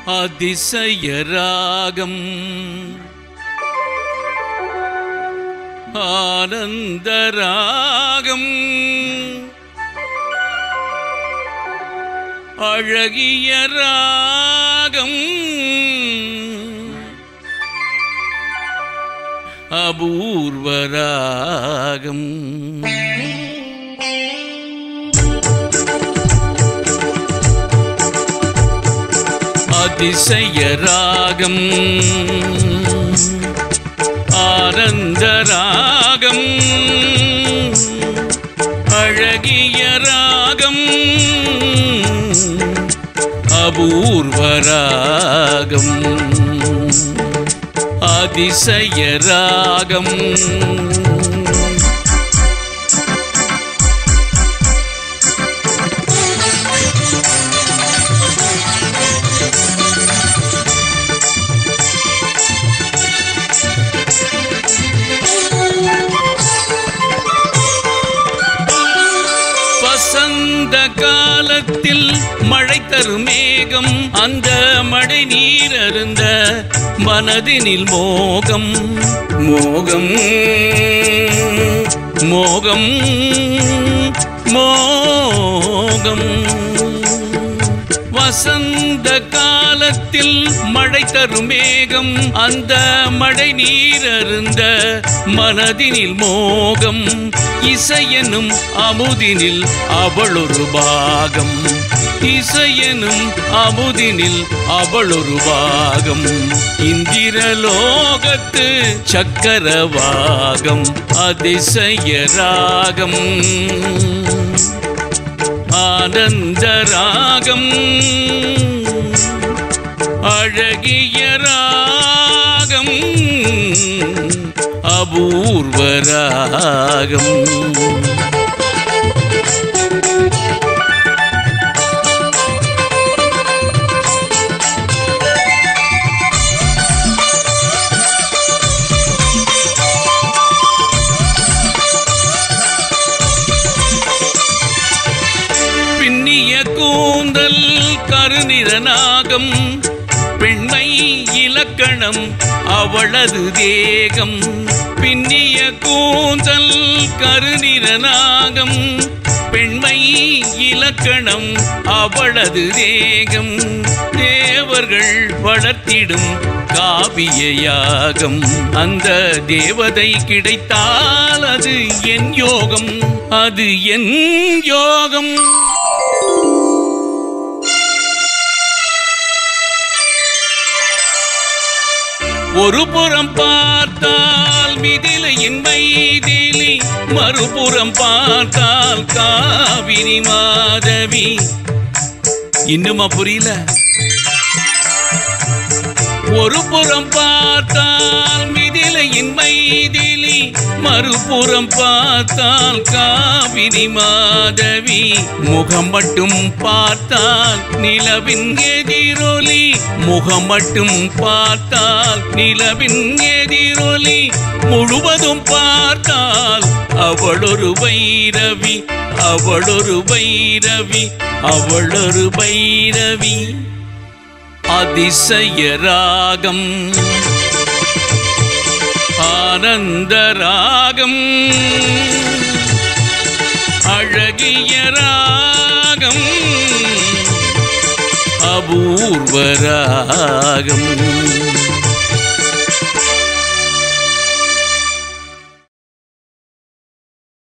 அதிசய ராகம் ஆனந்த ராகம் அழகிய ராகம் அபூர்வ ராகம் அதிசய ராகம் ஆனந்த ராகம் அழகிய ராகம் அபூர்வ ராகம் அதிசய ராகம் வசந்த காலத்தில் மழை தரும் மேகம் அந்த மழை நீர் அருந்த மனதினில் மோகம் மோகம் மோகம் மோகம் வசந்த காலத்தில் மழை தரும் மேகம் அந்த மழை நீர் அருந்த மனதினில் மோகம் இசையனும் அமுதினில் அவளொரு பாகம் இசையனும் அமுதினில் அவளொரு பாகம் இந்திரலோகத்து சக்கரவாகம் அதிசய ராகம் ஆனந்த ராகம் அழகிய ராகம் அபூர்வ ராகம் பின்னிய கூந்தல் கருநிறனாகம் பெண்மை இலக்கணம் அவளது தேகம் பின்னிய கூந்தல் கருநிறனாகம் பெண்மை இலக்கணம் அவளது தேகம் தேவர்கள் வளர்த்திடும் காவிய யாகம் அந்த தேவதை கிடைத்தால் அது என் யோகம் அது என் யோகம் ஒரு புறம் பார்த்தால் மிதிலையின் மைதிலி மறுபுறம் பார்த்தால் காவிரி மாதவி இன்னுமா புரியல ஒரு புறம் பார்த்தால் மிதிலையின் மைதிலி மறுபுறம் பார்த்தால் காவிரி மாதவி முகம் மட்டும் பார்த்தால் நிலவின் எதிரொலி முகம் மட்டும் பார்த்தால் நிலவின் எதிரொலி முழுவதும் பார்த்தால் அவளொரு வைரவி அவளொரு வைரவி அவளொரு வைரவி அதிசய ராகம் ஆனந்த ராகம் அழகிய ராகம் அபூர்வ ராகம்